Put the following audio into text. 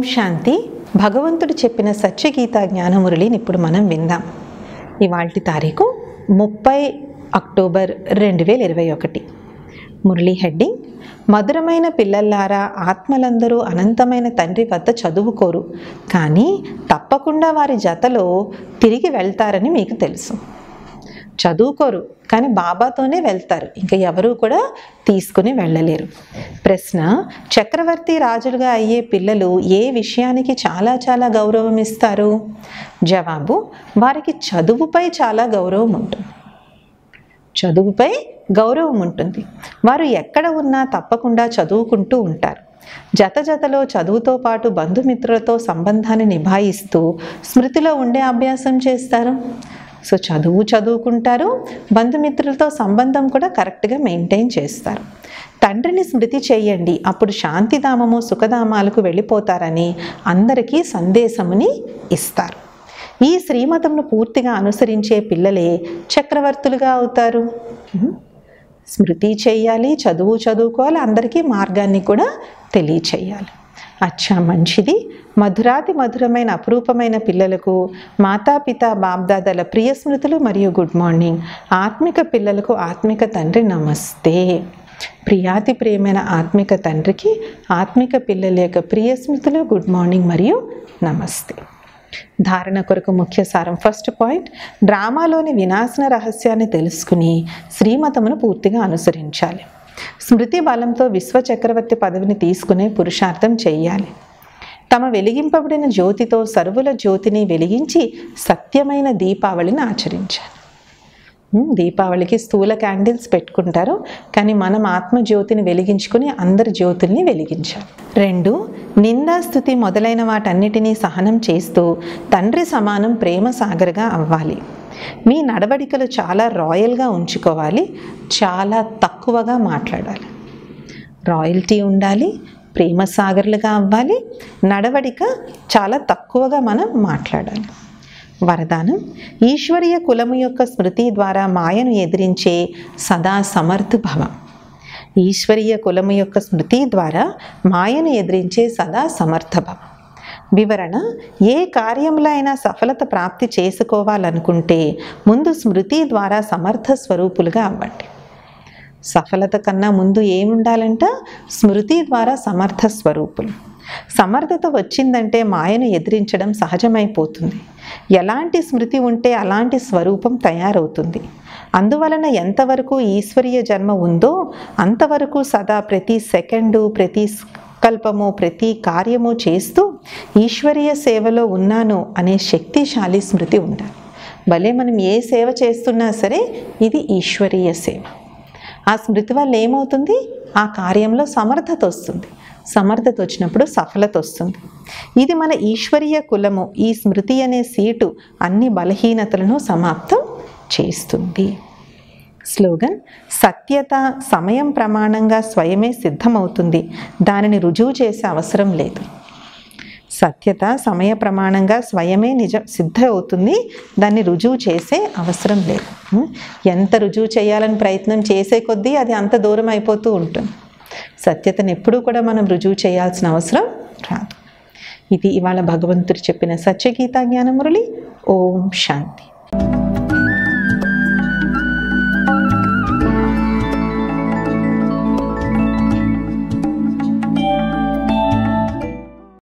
శాంతి భగవంతుడు చెప్పిన సత్యగీత జ్ఞానమురళిని ఇప్పుడు మనం విందాం ఇవాల్టి తారీఖు ముప్పై అక్టోబర్ రెండు వేల ఇరవై ఒకటి మురళీ హెడ్డింగ్ మధురమైన పిల్లల్లారా ఆత్మలందరూ అనంతమైన తండ్రి వద్ద చదువుకోరు కానీ తప్పకుండా వారి జతలో తిరిగి వెళ్తారని మీకు తెలుసు చదువుకోరు కానీ బాబాతోనే వెళ్తారు ఇంకా ఎవరూ కూడా తీసుకుని వెళ్ళలేరు ప్రశ్న చక్రవర్తి రాజులుగా అయ్యే పిల్లలు ఏ విషయానికి చాలా చాలా గౌరవం ఇస్తారు జవాబు వారికి చదువుపై చాలా గౌరవం ఉంటుంది చదువుపై గౌరవం ఉంటుంది వారు ఎక్కడ ఉన్నా తప్పకుండా చదువుకుంటూ ఉంటారు జత జతలో చదువుతో పాటు బంధుమిత్రులతో సంబంధాన్ని నిభాయిస్తూ స్మృతిలో ఉండే అభ్యాసం చేస్తారు సో చదువు చదువుకుంటారు బంధుమిత్రులతో సంబంధం కూడా కరెక్ట్గా మెయింటైన్ చేస్తారు తండ్రిని స్మృతి చేయండి అప్పుడు శాంతిధామము సుఖధామాలకు వెళ్ళిపోతారని అందరికీ సందేశముని ఇస్తారు ఈ శ్రీమతంను పూర్తిగా అనుసరించే పిల్లలే చక్రవర్తులుగా అవుతారు స్మృతి చేయాలి చదువు చదువుకోవాలి అందరికీ మార్గాన్ని కూడా తెలియచేయాలి అచ్చా మంచిది మధురాతి మధురమైన అపురూపమైన పిల్లలకు మాతాపిత బాబ్దాదాల ప్రియ స్మృతులు మరియు గుడ్ మార్నింగ్ ఆత్మిక పిల్లలకు ఆత్మిక తండ్రి నమస్తే ప్రియాతి ప్రియమైన ఆత్మిక తండ్రికి ఆత్మిక పిల్లల యొక్క ప్రియ స్మృతులు గుడ్ మార్నింగ్ మరియు నమస్తే ధారణ కొరకు ముఖ్య సారం ఫస్ట్ పాయింట్ డ్రామాలోని వినాశన రహస్యాన్ని తెలుసుకుని శ్రీమతమును పూర్తిగా అనుసరించాలి స్మృతి బలంతో విశ్వ చక్రవర్తి పదవిని తీసుకునే పురుషార్థం చేయాలి తమ వెలిగింపబడిన జ్యోతితో సర్వుల జ్యోతిని వెలిగించి సత్యమైన దీపావళిని ఆచరించాలి ఉమ్, దీపావళికి స్థూల క్యాండిల్స్ పెట్టుకుంటారు కానీ మనం ఆత్మజ్యోతిని వెలిగించుకుని అందరి జ్యోతుల్ని వెలిగించాలి రెండు నిందాస్థుతి మొదలైన వాటన్నిటినీ సహనం చేస్తూ తండ్రి సమానం ప్రేమ సాగర్గా అవ్వాలి మీ నడవడికలు చాలా రాయల్గా ఉంచుకోవాలి చాలా తక్కువగా మాట్లాడాలి రాయల్టీ ఉండాలి ప్రేమ సాగర్లుగా అవ్వాలి నడవడిక చాలా తక్కువగా మనం మాట్లాడాలి వరదానం ఈశ్వరీయ కులము యొక్క స్మృతి ద్వారా మాయను ఎదిరించే సదా సమర్థ భవ ఈశ్వరీయ కులము యొక్క స్మృతి ద్వారా మాయను ఎదిరించే సదా సమర్థ భవ వివరణ ఏ కార్యంలో అయినా సఫలత ప్రాప్తి చేసుకోవాలనుకుంటే ముందు స్మృతి ద్వారా సమర్థ స్వరూపులుగా అవ్వండి సఫలత కన్నా ముందు ఏముండాలంట స్మృతి ద్వారా సమర్థ స్వరూపులు సమర్థత వచ్చిందంటే మాయను ఎదిరించడం సహజమైపోతుంది ఎలాంటి స్మృతి ఉంటే అలాంటి స్వరూపం తయారవుతుంది అందువలన ఎంతవరకు ఈశ్వరీయ జన్మ ఉందో అంతవరకు సదా ప్రతి సెకండు ప్రతి కల్పము ప్రతి కార్యము చేస్తూ ఈశ్వరీయ సేవలో ఉన్నాను అనే శక్తిశాలి స్మృతి ఉండాలి భలే మనం ఏ సేవ చేస్తున్నా సరే ఇది ఈశ్వరీయ సేవ ఆ స్మృతి వల్ల ఏమవుతుంది ఆ కార్యంలో సమర్థత వస్తుంది సమర్థత వచ్చినప్పుడు సఫలత వస్తుంది ఇది మన ఈశ్వరీయ కులము ఈ స్మృతి అనే సీటు అన్ని బలహీనతలను సమాప్తం చేస్తుంది స్లోగన్ సత్యత సమయం ప్రమాణంగా స్వయమే సిద్ధమవుతుంది దానిని రుజువు చేసే అవసరం లేదు సత్యత సమయ ప్రమాణంగా స్వయమే నిజ సిద్ధ అవుతుంది దాన్ని రుజువు చేసే అవసరం లేదు ఉం? ఎంత రుజువు చేయాలని ప్రయత్నం చేసే కొద్దీ అది అంత దూరం అయిపోతూ ఉంటుంది సత్యతను ఎప్పుడూ కూడా మనం రుజువు చేయాల్సిన అవసరం రాదు ఇది ఇవాళ భగవంతుడు చెప్పిన సత్యగీత జ్ఞానమురళి ఓం శాంతి